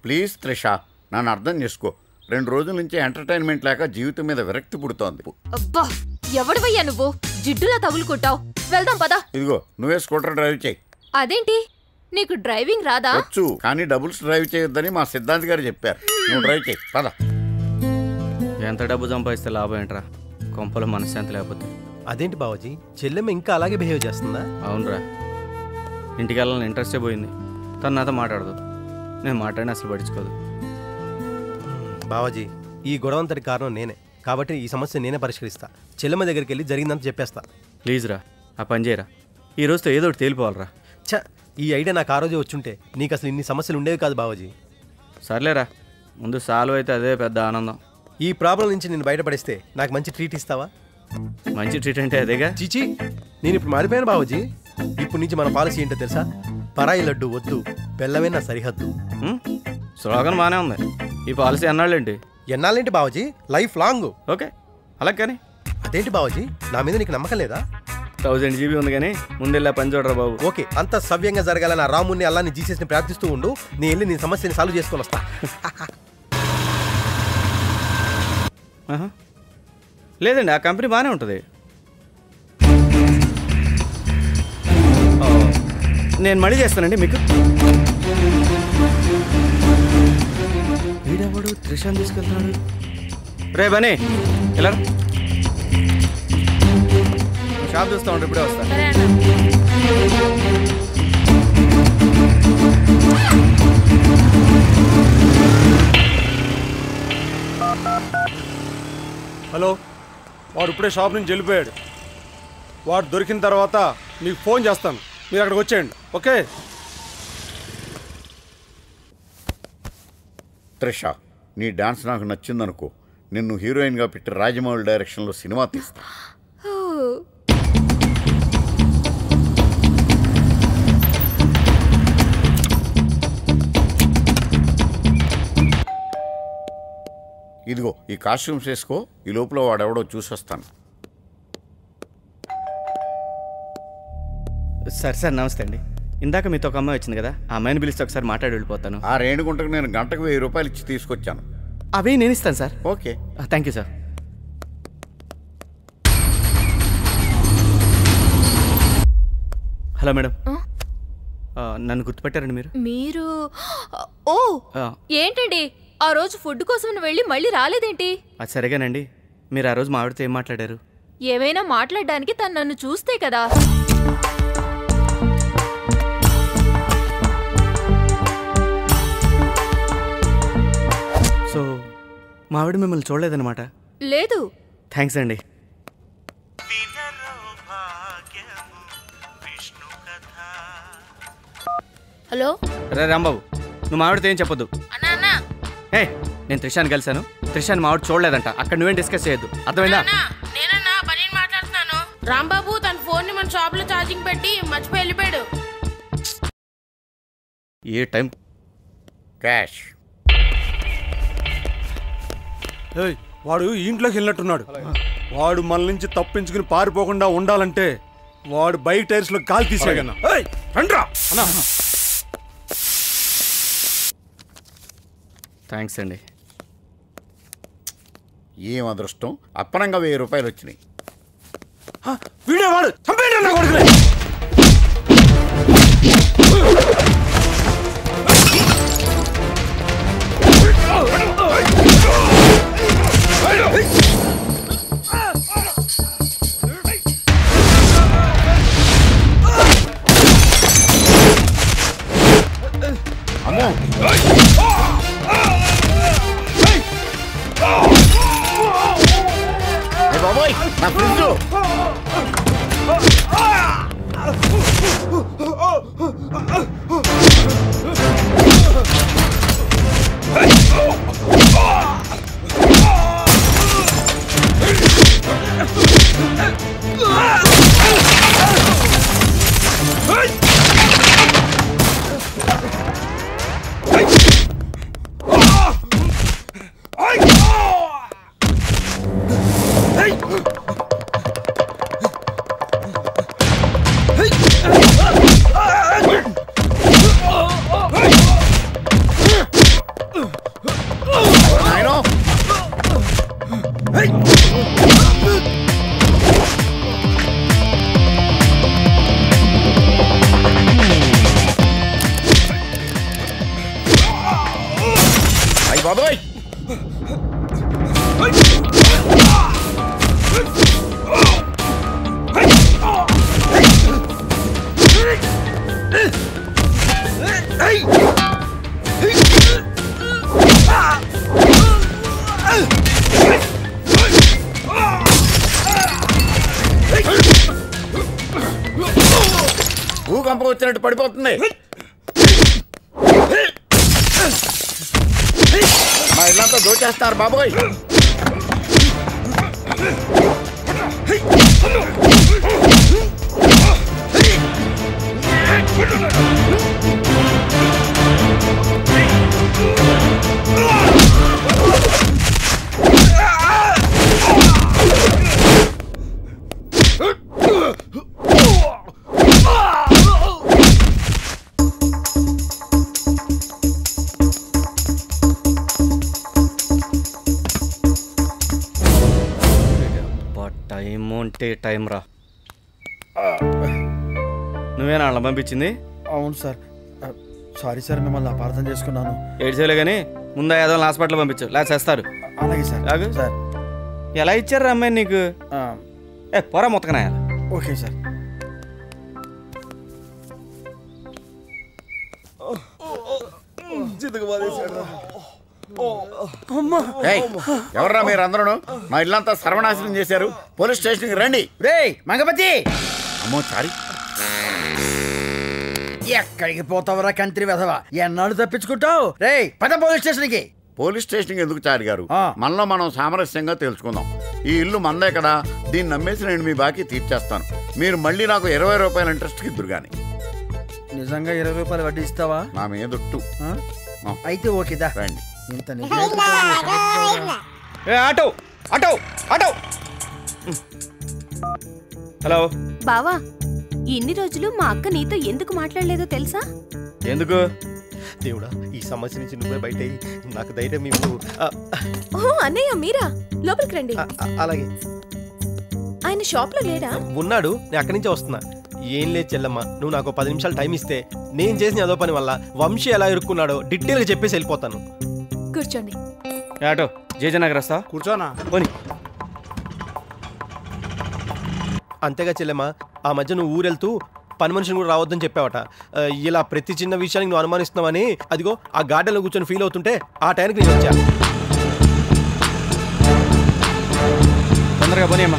Please Trisha నన్ను అర్థం చేసుకో రెండు రోజుల నుంచి ఎంటర్టైన్మెంట్ లేక జీవితం మీద విరక్తి పుడుతోంది అబ్బా ఎవడివయ్యా నువ్వు జిడ్డులా తగులుకుంటావు వెళ్దాం పదా ఇదిగో నువ్వే స్కూటర్ డ్రైవ్ చేయి అదేంటి నీకు డ్రైవింగ్ రాదా వచ్చు కానీ డబుల్స్ డ్రైవ్ చేయొద్దని మా సిద్ధాంత్ గారు చెప్పారు నువ్వు డ్రైవ్ చేయి పద ఎంత డబ్బు సంపాదిస్తే లాభం ఏంట్రా కొంపలో మనశ్శాంతి లేకపోతే అదేంటి బావజీ చెల్లెమ్మ ఇంకా అలాగే బిహేవ్ చేస్తుందా అవునరా ఇంటికి వెళ్ళాలని ఇంట్రెస్టే పోయింది తను నాతో మాట్లాడదు నేను మాట్లాడిన అసలు పట్టించుకోదు బావజీ ఈ గొడవంతటి కారణం నేనే కాబట్టి ఈ సమస్య నేనే పరిష్కరిస్తా చెల్లెమ్మ దగ్గరికి వెళ్ళి జరిగిందంత చెప్పేస్తా ప్లీజ్ రా ఆ పని చేయరా ఈ రోజుతో ఏదో ఒకటి తేలిపోవాలరా ఛ ఈ ఐడియా నాకు ఆ రోజే వచ్చుంటే నీకు అసలు ఇన్ని సమస్యలు ఉండేవి కాదు బావజీ సర్లేరా ముందు సాల్వ్ అయితే అదే పెద్ద ఆనందం ఈ ప్రాబ్లం నుంచి నేను బయటపడిస్తే నాకు మంచి ట్రీట్ ఇస్తావా మంచి ట్రీట్ అంటే అదేగా చీచి నేను ఇప్పుడు మారిపోయాను బావజీ ఇప్పటి నుంచి మన పాలసీ ఏంటో తెలుసా పరాయి లడ్డు వద్దు బెల్లమే నా సరిహద్దు ఉం? స్లోగన్ బాగానే ఉంది ఈ పాలసీ అన్నాళ్ళేంటి ఎన్నాళ్ళేంటి బావజీ లైఫ్ లాంగ్ ఓకే అలా కానీ అదేంటి బావజీ నా మీద నీకు నమ్మకం లేదా థౌజండ్ జీబీ ఉంది కానీ ముందెళ్ళా పని చూడరా బాబు ఓకే అంత సవ్యంగా జరగాలని ఆ రాముని అల్లాని జీసస్ని ప్రార్థిస్తూ ఉండు నేను వెళ్ళి నీ సమస్యని సాల్వ్ చేసుకొని వస్తా ఆహా. లేదండి ఆ కంపెనీ బాగానే ఉంటుంది ఆ, నేను మళ్ళీ చేస్తానండి మీకు వీడెవడు త్రిషాన్ తీసుకెళ్తున్నాడు రే బనీ ఇలా రా. షాప్ చూస్తా ఉంటా ఇప్పుడే వస్తా హలో వాడు ఇప్పుడే షాప్ నుంచి వెళ్ళిపోయాడు వాడు దొరికిన తర్వాత మీకు ఫోన్ చేస్తాను మీరు అక్కడికి వచ్చేయండి ఓకే త్రిష నీ డాన్స్ నాకు నచ్చిందనుకో నిన్ను హీరోయిన్గా పెట్టి రాజమౌళి డైరెక్షన్లో సినిమా తీస్తా ఓ, ఇదిగో ఈ కాస్ట్యూమ్స్ వేసుకో ఈ లోపల వాడెవడో చూసొస్తాను సార్ సార్ నమస్తే అండి ఇందాక మీతో ఒక అమ్మాయి వచ్చింది కదా ఆ అమ్మాయిని పిలిస్తే ఒకసారి మాట్లాడి వెళ్ళిపోతాను ఆ రేణుగుంటకు నేను గంటకు వెయ్యి రూపాయలు ఇచ్చి తీసుకొచ్చాను అవి నేను ఇస్తాను sir okay thank you sir hello madam ఆ, నన్ను గుర్తుపెట్టారండి మీరు మీరు ఓ ఆ, ఏంటండి ఆ రోజు ఫుడ్ కోసం వెళ్ళి మళ్ళీ రాలేదేంటి అది సరిగానండి మీరు ఆ రోజు మా ఆవిడతో ఏం మాట్లాడారు ఏమైనా మాట్లాడడానికి తను నన్ను చూస్తే కదా సో మా ఆవిడ మిమ్మల్ని చూడలేదన్నమాట లేదు థ్యాంక్స్ అండి హలో రే రాంబాబు నువ్వు మా ఆవిడతో ఏం చెప్పొద్దు అన్నా అన్నా ఏ నేను త్రిషాన్ని కలిశాను త్రిషాన్ని మా ఆవిడ చూడలేదంట అక్కడ నువ్వేం డిస్కస్ చేయొద్దు అర్థమైందా నేనన్నా పని మాట్లాడుతున్నాను రాంబాబు తన ఫోన్ ని మన షాప్ లో ఛార్జింగ్ పెట్టి మర్చిపోయి వెళ్ళిపోయాడు ఏ టైం క్యాష్ ఏయ్ వాడు ఈ ఇంట్లోకి వెళ్ళినట్టున్నాడు వాడు మన నుంచి తప్పించుకుని పారిపోకుండా ఉండాలంటే వాడు బైక్ టైర్స్ లో కాలు తీసేయగలనా రండ్రా అన్నా థ్యాంక్స్ అండి ఏం అదృష్టం అప్పనంగా వెయ్యి రూపాయలు వచ్చినాయి వీడే వాడు చంపేయండి అన్న కొడుకుని అమ్మో ఏ బాబోయ్ నా ఫ్రిడ్జ్ Hey! అయ్యి బాబోయ్ భూకంపం వచ్చినట్టు పడిపోతుంది మా ఇల్లంతా దోచేస్తారు బాబోయ్ టైం అంటే టైం రా నువ్వేనా వాళ్ళని పంపించింది అవును సార్ ఆ, సారీ సార్ మిమ్మల్ని అపార్థం చేసుకున్నాను ఏడ్చేలే కానీ ముందు ఏదో హాస్పిటల్ పంపించు లేదా చేస్తారు అలాగే సార్ ఆగు. సార్ ఎలా ఇచ్చారు అమ్మాయి నీకు ఆ, ఏ పొర మొత్తకనాయ ఓకే సార్ ఏయ్, ఎవర్రా మీరు అందరూ మా ఇల్లంతా సర్వనాశనం చేశారు పోలీస్ స్టేషన్కి రండి రే మంగపతి అమ్మో చారి ఎక్కడికి పోతావురా కంత్రి వెధవ ఎన్నాళ్ళు తప్పించుకుంటావు రే పద పోలీస్ స్టేషన్కి పోలీస్ స్టేషన్కి ఎందుకు చారి గారు ఆ. మనలో మనం సామరస్యంగా తెలుసుకుందాం ఈ ఇల్లు మందే కదా దీన్ని నమ్మేసి నేను మీ బాకీ తీర్చేస్తాను మీరు మళ్ళీ నాకు ఇరవై రూపాయల ఇంట్రెస్ట్కి ఇద్దరు కానీ నిజంగా ఇరవై రూపాయలు వడ్డీ ఇస్తావా నా మీదొట్టు ఆ? ఆ. అయితే ఓకేదా రండి ఇంత నిజాయితీ ఏ ఆటో ఆటో ఆటో హలో బావా ఇన్ని రోజులు మా అక్క నీతో ఎందుకు మాట్లాడలేదో తెలుసా ఎందుకు దేవుడా ఈ సమస్య నుంచి నువ్వే బయట అయ్యి నాకు ధైర్యం ఇవ్వు ఆ, ఓ అన్నయ్య మీరా లోపలికి రండి ఆ, ఆ, అలాగే ఆయన షాప్ లో లేడా ఉన్నాడు నేను అక్కడి నుంచే వస్తున్నా ఏం లేదు చెల్లమ్మ నువ్వు నాకు పది నిమిషాలు టైం ఇస్తే నేను చేసిన అదో పని వల్ల వంశీ ఎలా ఇరుక్కున్నాడో డీటెయిల్గా చెప్పేసి వెళ్ళిపోతాను కూర్చోండి ఏ ఆటో జేజే నగర్ వస్తా కూర్చోనా పోనీ అంతేగా చెల్లెమ్మ ఆ మధ్య నువ్వు ఊరెళ్తూ పని మనిషిని కూడా రావద్దని చెప్పావట ఆ, ఇలా ప్రతి చిన్న విషయానికి నువ్వు అనుమానిస్తున్నావని అదిగో ఆ గార్డెన్లో కూర్చొని ఫీల్ అవుతుంటే ఆ టైంకి నేను వచ్చా తొందరగా పోనీ అమ్మా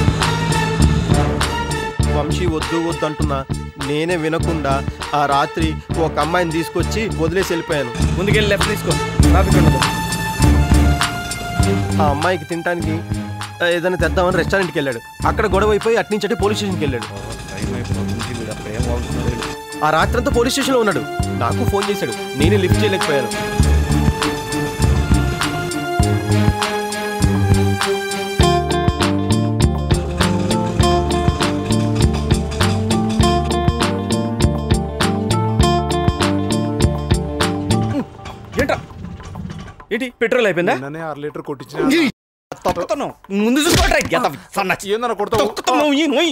వంశీ వద్దు వద్దు అంటున్నా నేనే వినకుండా ఆ రాత్రి ఒక అమ్మాయిని తీసుకొచ్చి వదిలేసి వెళ్ళిపోయాను ముందుకెళ్ళి లెఫ్ట్ తీసుకో ట్రాఫిక్ ఉండదు ఆ అమ్మాయికి తినడానికి ఆ, ఏదైనా తెద్దామని రెస్టారెంట్కి వెళ్ళాడు అక్కడ గొడవ అయిపోయి అటు నుంచి అటే పోలీస్ స్టేషన్కి వెళ్ళాడు ఆ రాత్రంతా పోలీస్ స్టేషన్లో ఉన్నాడు నాకు ఫోన్ చేశాడు నేనే లిఫ్ట్ చేయలేకపోయాను ఏంటా ఏంటి పెట్రోల్ అయిపోయిందా నిన్ననే ఆరు లీటర్ కొట్టించిన తొక్కుతున్నావు ముందు చూసుకోట్రా గెత సన్నచ్చి ఏందన్న కొడతావు తొక్కుతున్నావు ఈ నోయి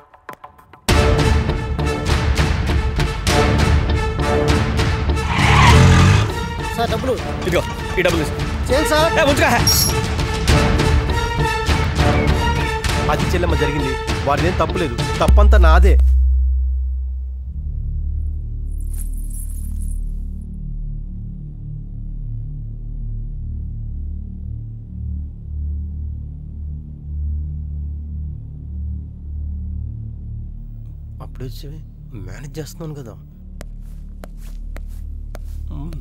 సార్ డబ్బులు ఇదిగో ఈ డబ్బులు తీసుకో చేయండి సార్ ఏ, ఉంచుకో అది చెల్లెమ్మ జరిగింది వాడిదేం తప్పులేదు తప్పంతా నాదే అప్పుడు వచ్చి మేనేజ్ చేస్తున్నాను కదా మ్మ్.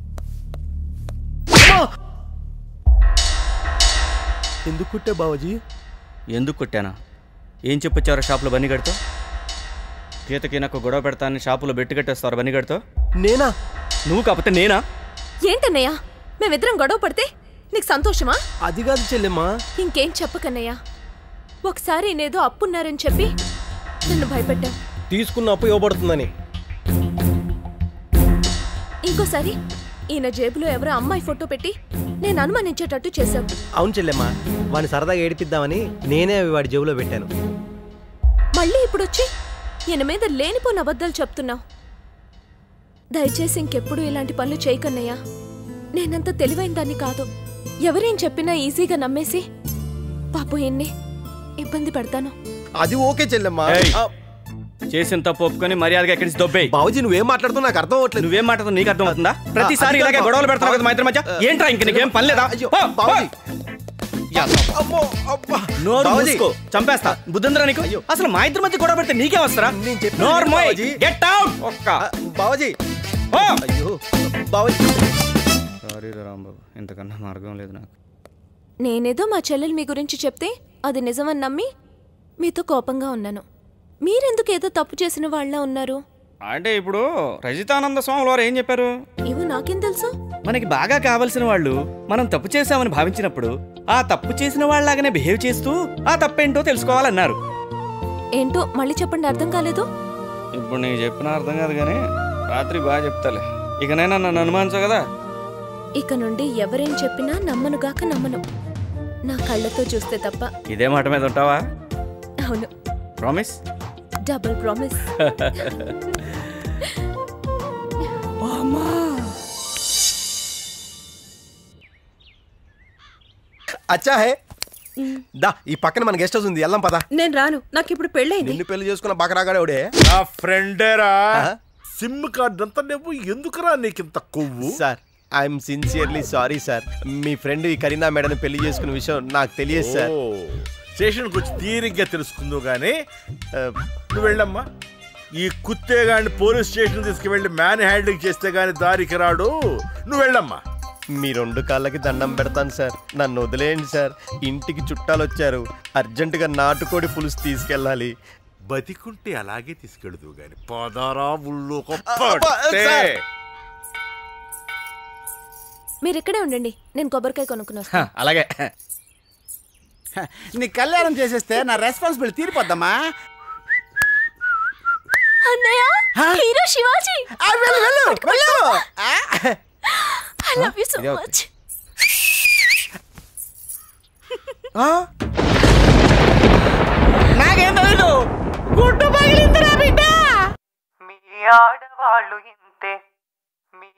ఎందుకు కుట్టే బావజీ ఎందుకు కొట్టానా ఏం చెప్పొచ్చారు షాప్లో బన్నీ గడితో గీతకి నాకు గొడవ పెడతానని షాపులో బెట్టు కట్టేస్తారు బన్నీ గడితో నేనా నువ్వు కాకపోతే నేనా ఏంటన్నయ్య మేమిద్దరం గొడవ పడితే నీకు సంతోషమా అది కాదు చెల్లెమ్మా ఇంకేం చెప్పకన్నయ్య ఒకసారి నేదో అప్పున్నారని చెప్పి నన్ను భయపెట్టావు తీసుకున్న అప్పు ఇవ్వబడుతుందని ఇంకోసారి ఈయన జేబులో ఎవరో అమ్మాయి ఫోటో పెట్టి నేను అనుమానించేటట్టు చేశావు అవును చెల్లెమ్మా వాడిని సరదాగా ఏడిపిద్దామని నేనే అవి వాడి జేబులో పెట్టాను మళ్ళీ ఇప్పుడొచ్చి ఈయన మీద లేనిపోని అబద్ధాలు చెప్తున్నావు దయచేసి ఇంకెప్పుడు ఇలాంటి పనులు చేయకన్నయ్యా నేనంత తెలివైన దాన్ని కాదు ఎవరేం చెప్పినా ఈజీగా నమ్మేసి పాపం ఎన్ని ఇబ్బంది పడతాను అది ఓకే చెల్లెమ్మా ఏయ్. ఆ, చేసిన తప్పు ఒప్పుకొని మర్యాదగా ఎక్కడి నుంచి దొబ్బేయి బాబుజీ నువ్వేం మాట్లాడుతున్నావు నాకు అర్థం అవ్వట్లేదు నువ్వేం మాట్లాడుతూ నీకు అర్థం అవుతుందా ప్రతిసారి అది కాదు ఇలాగే బాబు. గొడవలు పెడతావు కదా మా ఇద్దరి మధ్య ఏంట్రా ఇంక నీకేం పని లేదా అయ్యో, పో, పో. బాబుజీ. అమ్మో, అబ్బా. నోరు బాబుజీ. మూసుకో చంపేస్తా బుద్ధుందిరా నీకు అసలు మా ఇద్దరి మధ్య గొడవ పెడితే నీకే వస్తారా నేను చెప్పేది నోరు విను, మోయ్ బాబుజీ. గెట్ అవుట్ ఒక్క ఆ, బాబుజీ పో. అయ్యో బాబుజీ సారీ రా రాంబాబు ఇంతకన్నా మార్గం లేదు నాకు నేనేదో మా చెల్లెలు మీ గురించి చెప్తే అది నిజమని నమ్మి మీతో కోపంగా ఉన్నాను మీరెందుకు ఏదో తప్పు చేసిన వాళ్ళ ఉన్నారు అంటే ఇప్పుడు రజితానంద స్వాములు వారు ఏం చెప్పారు ఇవి నాకేం తెలుసు మనకి బాగా కావలసిన వాళ్ళు మనం తప్పు చేశామని భావించినప్పుడు ఆ తప్పు చేసిన వాళ్ళలాగానే బిహేవ్ చేస్తూ ఆ తప్పేంటో తెలుసుకోవాలన్నారు ఏంటో మళ్ళీ చెప్పండి అర్థం కాలేదు ఇప్పుడు నీకు చెప్పిన అర్థం కాదు కానీ రాత్రి బాగా చెప్తాలే ఇకనైనా నన్ను అనుమానించవు కదా ఇక నుండి ఎవరేం చెప్పినా నమ్మనుగాక నమ్మను నా కళ్ళతో చూస్తే తప్ప ఇదే మాట మీద ఉంటావా అవును ప్రామిస్ డబుల్ ప్రామిస్ అచ్చా హే దా ఈ పక్కన మన గెస్ట్ హౌస్ ఉంది వెళ్ళం పదా నేను రాను నాకు ఇప్పుడు పెళ్ళైంది నిన్ను పెళ్లి చేసుకున్న బకరాగాడే ఒకడే నా ఫ్రెండేరా ఆ? సిమ్ కార్డు అంతా నువ్వు ఎందుకురా నీకింత కొవ్వు sir I'm sincerely sorry sir మీ ఫ్రెండ్ ఈ కరీనా మేడం పెళ్లి చేసుకున్న విషయం నాకు తెలియదు సార్ ఓ, స్టేషన్కి వచ్చి తీరిగ్గా తెలుసుకుందో గానీ ఆ, నువ్వు వెళ్ళమ్మా ఈ కుత్తేగాడిని పోలీస్ స్టేషన్ తీసుకువెళ్ళి మ్యాన్ హ్యాండింగ్ చేస్తే గాని దారికి రాడు నువ్వు వెళ్ళమ్మా మీ రెండు కాళ్ళకి దండం పెడతాను సార్ నన్ను వదిలేయండి సార్ ఇంటికి చుట్టాలు వచ్చారు అర్జెంటుగా నాటుకోడి పులుసు తీసుకెళ్ళాలి బతికుంటే అలాగే తీసుకెళ్దు గాని పదారా ఊళ్ళో అబ్బా, సార్. మీరు ఇక్కడే ఉండండి నేను కొబ్బరికాయ కొనుక్కుని హ, అలాగే నీ కళ్యాణం చేసేస్తే నా రెస్పాన్సిబిలిటీ తీరిపోద్దమ్మా అన్నయ్య హీరో శివాజీ ఆ, వెళ్ళు వెళ్ళు వెళ్ళు ఆ, ఐ లవ్ యు సో ఇదే అవుతుంది. మచ్ నాకేం తెలీదు గుడ్డు పగిలిందిరా బిడ్డ మీ ఆడవాళ్ళు ఇంతే మీ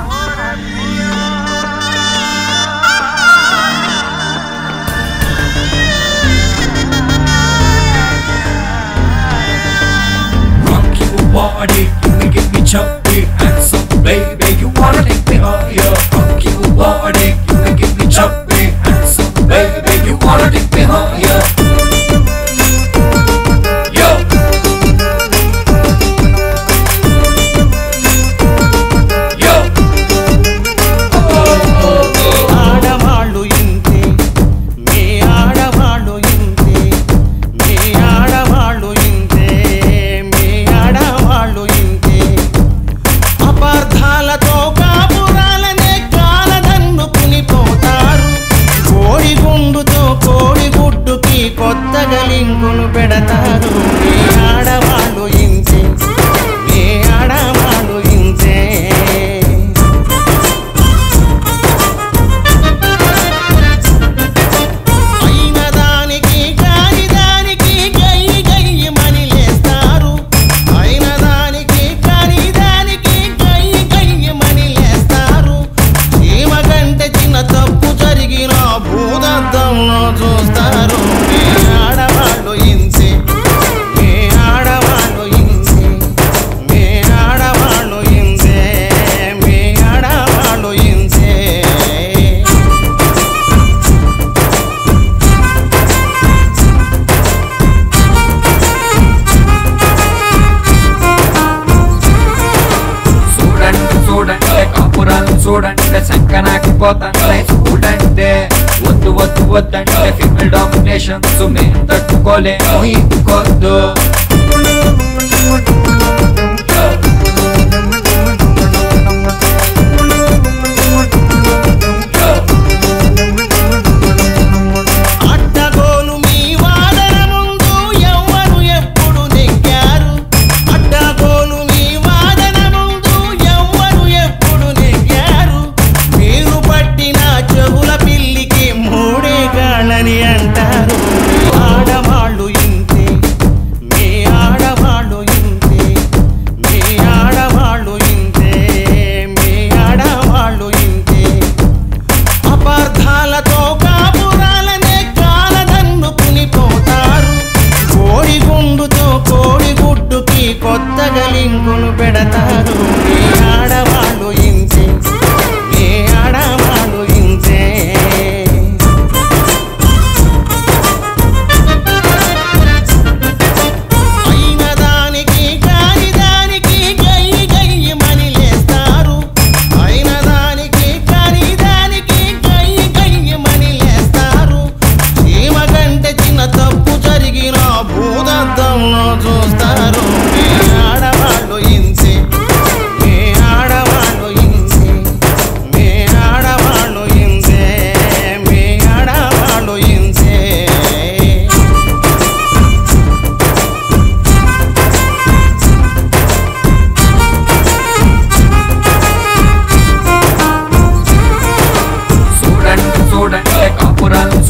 Rock you body, you give me chubby handsome, baby. You wanna take me higher? Rock you body, you give me chubby handsome, baby. You wanna take me higher? Yo. Yo. ఆడవాళ్ళు ఇంతే మీ ఆడవాళ్ళు ఇంతే మీ ఆడవాళ్ళు ఇంతే మీ ఆడవాళ్ళు ఇంతే అపార్థాలతో కాపురాలనే కాలదన్నుకుని పోతారు కోడి గుండుతో కోడి గుడ్డుకి కొత్తగా లింకులు పెడతారు మీ ఆడవాళ్ళు ఇంతే మీ ఆడవాళ్ళు ఇంతే అయిన దానికి కాని దానికి గయ్యి గయ్యి మని లేస్తారు అయిన దానికి కాని దానికి గయ్యి గయ్యి మని లేస్తారు చీమ కంటే చిన్న తప్పు జరిగిన భూదద్దంలో చూస్తారు మీ ఆడవాళ్ళు ఇంతే మీ ఆడవాళ్ళు ఇంతే మీ ఆడవాళ్ళు ఇంతే మీ ఆడవాళ్ళు ఇంతే చూడండి చూడండి కాపురాలు చూడండి సంకనాకి పోతండి చూడండి వద్దు వద్దు వద్దంటే ఫిమేల్ డామినేషన్స్ మేము తట్టుకోలేము ఇంకొద్దు అడ్డగోలు మీ వాదన ముందు ఎవ్వరు ఎప్పుడు నెగ్గారు అడ్డగోలు మీ వాదన ముందు ఎవ్వరు ఎప్పుడు నెగ్గారు మీరు పట్టిన చెవుల పిల్లికి మూడే గాళ్ళని అంటారు మీ ఆడవాళ్ళు ఇంతే మీ ఆడవాళ్ళు ఇంతే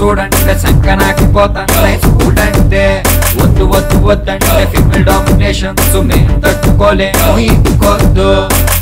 చూడంటే సంకనాకి పోతాంటే స్కూల్ అంటే వద్దు వద్దు వద్దంటే ఫిమేల్ డామినేషన్ మేం తట్టుకోలేము ఇంకొద్దు